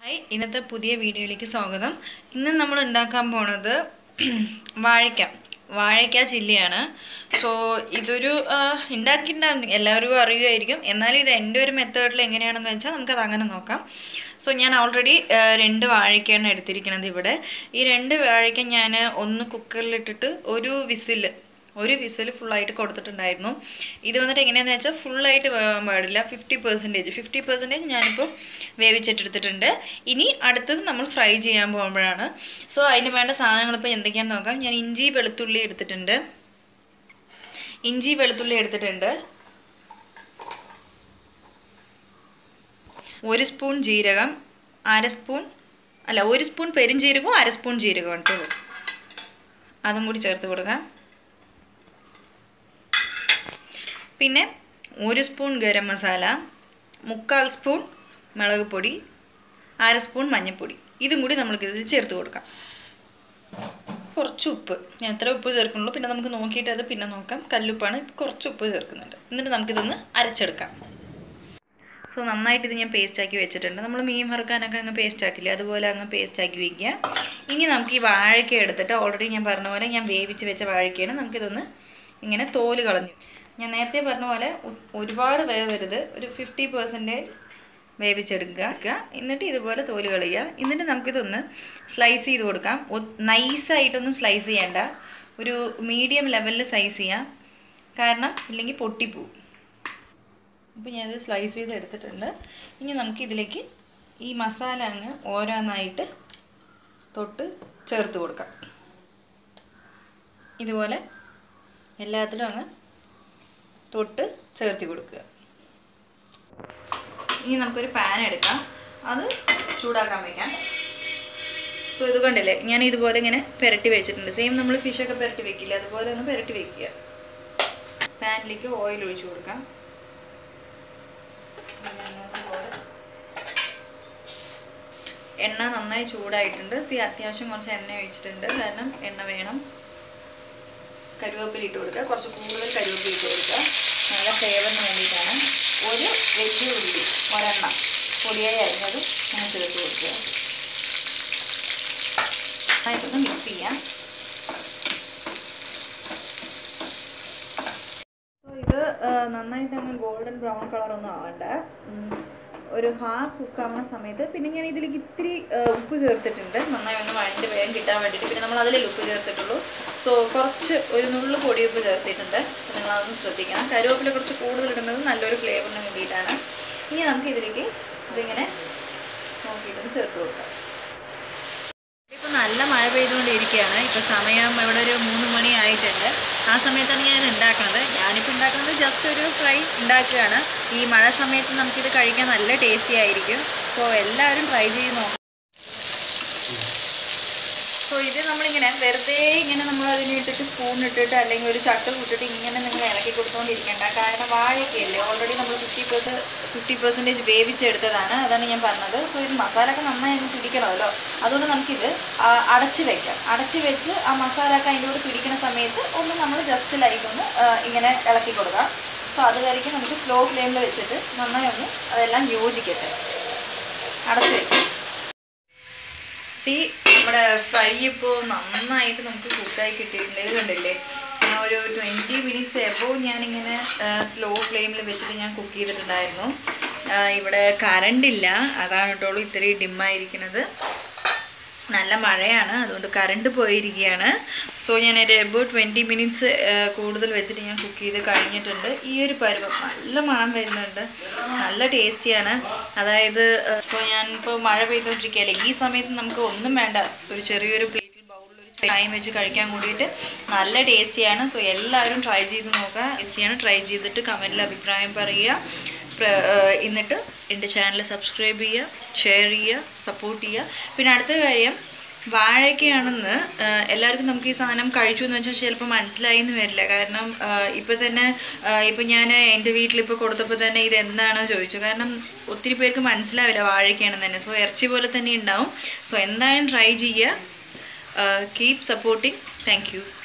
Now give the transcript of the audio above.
hi ഇന്നത്തെ പുതിയ വീഡിയോയിലേക്ക് സ്വാഗതം ഇന്ന് നമ്മൾ ഉണ്ടാക്കാൻ പോണത് വാഴയ്ക്ക വാഴയ്ക്ക ചില്ലിയാണ് സോ ഇതൊരു ഉണ്ടാക്കിയിട്ടുണ്ടാകും എല്ലാവരും അറിയുമായിരിക്കും എന്നാലും ഇത് എൻ്റെ ഒരു മെത്തേഡിൽ എങ്ങനെയാണെന്ന് വെച്ചാൽ നമുക്കത് അങ്ങനെ നോക്കാം സോ ഞാൻ ഓൾറെഡി രണ്ട് വാഴയ്ക്കാണ് എടുത്തിരിക്കുന്നത് ഇവിടെ ഈ രണ്ട് വാഴയ്ക്ക ഞാൻ ഒന്ന് കുക്കറിലിട്ടിട്ട് ഒരു വിസിൽ ഒരു വിസിൽ ഫുള്ളായിട്ട് കൊടുത്തിട്ടുണ്ടായിരുന്നു ഇത് വന്നിട്ട് എങ്ങനെയാണെന്ന് വെച്ചാൽ ഫുള്ളായിട്ട് വേവാൻ പാടില്ല ഫിഫ്റ്റി പെർസെൻറ്റേജ് ഫിഫ്റ്റി പെർസെൻറ്റേജ് ഞാനിപ്പോൾ വേവിച്ചിട്ടെടുത്തിട്ടുണ്ട് ഇനി അടുത്തത് നമ്മൾ ഫ്രൈ ചെയ്യാൻ പോകുമ്പോഴാണ് സോ അതിന് വേണ്ട സാധനങ്ങൾ ഇപ്പോൾ എന്തൊക്കെയാണെന്ന് നോക്കാം ഞാൻ ഇഞ്ചി വെളുത്തുള്ളി എടുത്തിട്ടുണ്ട് ഇഞ്ചി വെളുത്തുള്ളി എടുത്തിട്ടുണ്ട് ഒരു സ്പൂൺ ജീരകം അര സ്പൂൺ അല്ല ഒരു സ്പൂൺ പെരുംജീരകവും അര സ്പൂൺ ജീരകവും കേട്ടോ അതും കൂടി ചേർത്ത് കൊടുക്കാം പിന്നെ ഒരു സ്പൂൺ ഗരം മസാല മുക്കാൽ സ്പൂൺ മുളക് പൊടി അര സ്പൂൺ മഞ്ഞൾപ്പൊടി ഇതും കൂടി നമ്മൾക്കിത് ചേർത്ത് കൊടുക്കാം കുറച്ച് ഉപ്പ് ഞാൻ എത്ര ഉപ്പ് ചേർക്കുന്നുള്ളൂ പിന്നെ നമുക്ക് നോക്കിയിട്ട് അത് പിന്നെ നോക്കാം കല്ലുപ്പാണ് കുറച്ച് ഉപ്പ് ചേർക്കുന്നുണ്ട് എന്നിട്ട് നമുക്കിതൊന്ന് അരച്ചെടുക്കാം സോ നന്നായിട്ട് ഇത് ഞാൻ പേസ്റ്റ് ആക്കി വെച്ചിട്ടുണ്ട് നമ്മൾ മീൻ വറുക്കാനൊക്കെ അങ്ങ് പേസ്റ്റ് ആക്കില്ലേ അതുപോലെ അങ്ങ് പേസ്റ്റ് ആക്കി വയ്ക്കുക ഇനി നമുക്ക് ഈ വാഴയ്ക്ക എടുത്തിട്ട് ഓൾറെഡി ഞാൻ പറഞ്ഞ പോലെ ഞാൻ വേവിച്ച് വെച്ച വാഴയ്ക്കയാണ് നമുക്കിതൊന്ന് ഇങ്ങനെ തോല് കളഞ്ഞു ഞാൻ നേരത്തെ പറഞ്ഞ പോലെ ഒരുപാട് വേവരുത് ഒരു ഫിഫ്റ്റി പെർസെൻറ്റേജ് വേവിച്ചെടുക്കുക എന്നിട്ട് ഇതുപോലെ തോല് കളയുക എന്നിട്ട് നമുക്കിതൊന്ന് സ്ലൈസ് ചെയ്ത് കൊടുക്കാം നൈസായിട്ടൊന്നും സ്ലൈസ് ചെയ്യേണ്ട ഒരു മീഡിയം ലെവലിൽ സൈസ് ചെയ്യാം കാരണം ഇല്ലെങ്കിൽ പൊട്ടിപ്പോവും അപ്പോൾ ഞാനത് സ്ലൈസ് ചെയ്ത് എടുത്തിട്ടുണ്ട് ഇനി നമുക്ക് ഇതിലേക്ക് ഈ മസാല അങ്ങ് ഓരോന്നായിട്ട് തൊട്ട് ചേർത്ത് കൊടുക്കാം ഇതുപോലെ എല്ലാത്തിലും അങ്ങ് തൊട്ട് ചേർത്തി കൊടുക്കുക ഇനി നമുക്കൊരു പാൻ എടുക്കാം അത് ചൂടാക്കാൻ വയ്ക്കാം സോ ഇത് കണ്ടില്ലേ ഞാൻ ഇതുപോലെ ഇങ്ങനെ പുരട്ടി വെച്ചിട്ടുണ്ട് സെയിം നമ്മൾ ഫിഷൊക്കെ പുരട്ടി വെക്കില്ല അതുപോലെ ഒന്ന് പുരട്ടി വെക്കുക പാനിലേക്ക് ഓയിൽ ഒഴിച്ചു കൊടുക്കാം എണ്ണ നന്നായി ചൂടായിട്ടുണ്ട് സി അത്യാവശ്യം കുറച്ച് എണ്ണ ഒഴിച്ചിട്ടുണ്ട് കാരണം എണ്ണ വേണം കരുവേപ്പില ഇട്ട് കൊടുക്കുക കുറച്ച് കൂടുതൽ കരുവേപ്പില ഇട്ട് കൊടുക്കുക നല്ല ഫ്ലേവറിന് വേണ്ടിയിട്ടാണ് ഒരു വലിയ ഉള്ളി ഒരെണ്ണം പൊടിയായി അരിഞ്ഞത് ഞാൻ ചേർത്ത് കൊടുക്കുക നന്നായിട്ടൊന്ന് മിക്സ് ചെയ്യാം ഇത് നന്നായിട്ട് അങ്ങ് ഗോൾഡൻ ബ്രൗൺ കളറൊന്നും ആവണ്ട ഒരു ഹാഫ് കുക്കാവുന്ന സമയത്ത് പിന്നെ ഞാൻ ഇതിലേക്ക് ഇത്തിരി ഉപ്പ് ചേർത്തിട്ടുണ്ട് നന്നായി ഒന്ന് വഴണ്ട് വേഗം കിട്ടാൻ വേണ്ടിയിട്ട് പിന്നെ നമ്മൾ അതിലേ ഉപ്പ് ചേർത്തിട്ടുള്ളൂ സോ കുറച്ച് ഒരു നുള്ളു പൊടിയുപ്പ് ചേർത്തിട്ടുണ്ട് നിങ്ങളതൊന്ന് ശ്രദ്ധിക്കണം കരുവേപ്പില കുറച്ച് കൂടുതൽ ഇടുന്നത് നല്ലൊരു ഫ്ലേവറിന് വേണ്ടിയിട്ടാണ് ഇനി നമുക്ക് ഇതിലേക്ക് ഇതിങ്ങനെ നോക്കിയിട്ടൊന്ന് ചേർത്ത് കൊടുക്കാം ഇപ്പോൾ നല്ല മഴ പെയ്തുകൊണ്ടിരിക്കുകയാണ് ഇപ്പോൾ സമയം ഇവിടെ ഒരു മൂന്ന് മണി ആയിട്ടുണ്ട് ആ സമയത്താണ് ഞാൻ ഉണ്ടാക്കുന്നത് ഞാനിപ്പോൾ ഉണ്ടാക്കുന്നത് ജസ്റ്റ് ഒരു ഫ്രൈ ഉണ്ടാക്കുകയാണ് ഈ മഴ സമയത്ത് നമുക്കിത് കഴിക്കാൻ നല്ല ടേസ്റ്റി ആയിരിക്കും സോ എല്ലാവരും ട്രൈ ചെയ്ത് നോക്കാം സോ ഇത് നമ്മളിങ്ങനെ വെറുതെ ഇങ്ങനെ നമ്മൾ അതിന് ഇട്ടിട്ട് സ്പൂൺ ഇട്ടിട്ട് അല്ലെങ്കിൽ ഒരു ചട്ടം ഇട്ടിട്ട് ഇങ്ങനെ നിങ്ങൾ ഇളക്കി കൊടുത്തുകൊണ്ടിരിക്കേണ്ട കാരണം വാഴയ്ക്കല്ലേ ഓൾറെഡി നമ്മൾ ഫിഫ്റ്റി പെർസെൻറ്റ് ഫിഫ്റ്റി പെർസെൻറ്റേജ് വേവിച്ചെടുത്തതാണ് അതാണ് ഞാൻ പറഞ്ഞത് സോ ഇത് മസാലയൊക്കെ നന്നായി ഒന്ന് പിടിക്കണമല്ലോ അതുകൊണ്ട് നമുക്കിത് അടച്ച് വെക്കാം അടച്ച് വെച്ച് ആ മസാലയൊക്കെ അതിൻ്റെ കൂടെ പിടിക്കുന്ന സമയത്ത് ഒന്ന് നമ്മൾ ജസ്റ്റ് ലൈറ്റ് ഒന്ന് ഇങ്ങനെ ഇളക്കി കൊടുക്കാം സോ അത് വരയ്ക്കും നമുക്ക് സ്ലോ ഫ്ലെയിമിൽ വെച്ചിട്ട് നന്നായി ഒന്ന് അതെല്ലാം യോജിക്കട്ടെ അടച്ച് വെക്കാം സി നമ്മുടെ ഫ്രൈ ഇപ്പോൾ നന്നായിട്ട് നമുക്ക് കുക്കായി കിട്ടിയിട്ടുണ്ട് ഇത് കണ്ടില്ലേ ഒരു ട്വൻറ്റി മിനിറ്റ്സ് എബോ ഞാനിങ്ങനെ സ്ലോ ഫ്ലെയിമിൽ വെച്ചിട്ട് ഞാൻ കുക്ക് ചെയ്തിട്ടുണ്ടായിരുന്നു ഇവിടെ കറണ്ടില്ല അതാണ് കേട്ടോളൂ ഇത്രയും ഡിമ്മായിരിക്കുന്നത് നല്ല മഴയാണ് അതുകൊണ്ട് കറണ്ട് പോയിരിക്കുകയാണ് സോ ഞാൻ ഒരു എബോ ട്വൻറ്റി മിനിറ്റ്സ് കൂടുതൽ വെച്ചിട്ട് ഞാൻ കുക്ക് ചെയ്ത് കഴിഞ്ഞിട്ടുണ്ട് ഈ ഒരു പരുവം നല്ല മണം വരുന്നുണ്ട് നല്ല ടേസ്റ്റിയാണ് അതായത് സോ ഞാനിപ്പോൾ മഴ പെയ്തുകൊണ്ടിരിക്കുകയല്ലേ ഈ സമയത്ത് നമുക്ക് ഒന്നും വേണ്ട ഒരു ചെറിയൊരു പ്ലേറ്റിൽ ബൗളിൽ ഒരു ചായം വെച്ച് കഴിക്കാൻ കൂടിയിട്ട് നല്ല ടേസ്റ്റിയാണ് സോ എല്ലാവരും ട്രൈ ചെയ്ത് നോക്കുക ടേസ്റ്റിയാണ് ട്രൈ ചെയ്തിട്ട് കമൻറ്റിൽ അഭിപ്രായം പറയുക എന്നിട്ട് എൻ്റെ ചാനൽ സബ്സ്ക്രൈബ് ചെയ്യുക ഷെയർ ചെയ്യുക സപ്പോർട്ട് ചെയ്യുക പിന്നെ അടുത്ത കാര്യം വാഴയ്ക്കാണെന്ന് എല്ലാവർക്കും നമുക്ക് ഈ സാധനം കഴിച്ചു എന്ന് വെച്ചാൽ ചിലപ്പോൾ മനസ്സിലായി എന്ന് വരില്ല കാരണം ഇപ്പം തന്നെ ഇപ്പം ഞാൻ എൻ്റെ വീട്ടിലിപ്പോൾ കൊടുത്തപ്പോൾ തന്നെ ഇത് എന്താണെന്ന് ചോദിച്ചു കാരണം ഒത്തിരി പേർക്ക് മനസ്സിലാവില്ല വാഴയ്ക്കാണെന്ന് തന്നെ സോ ഇറച്ചി പോലെ തന്നെ ഉണ്ടാവും സോ എന്തായാലും ട്രൈ ചെയ്യുക കീപ് സപ്പോർട്ടിങ് താങ്ക്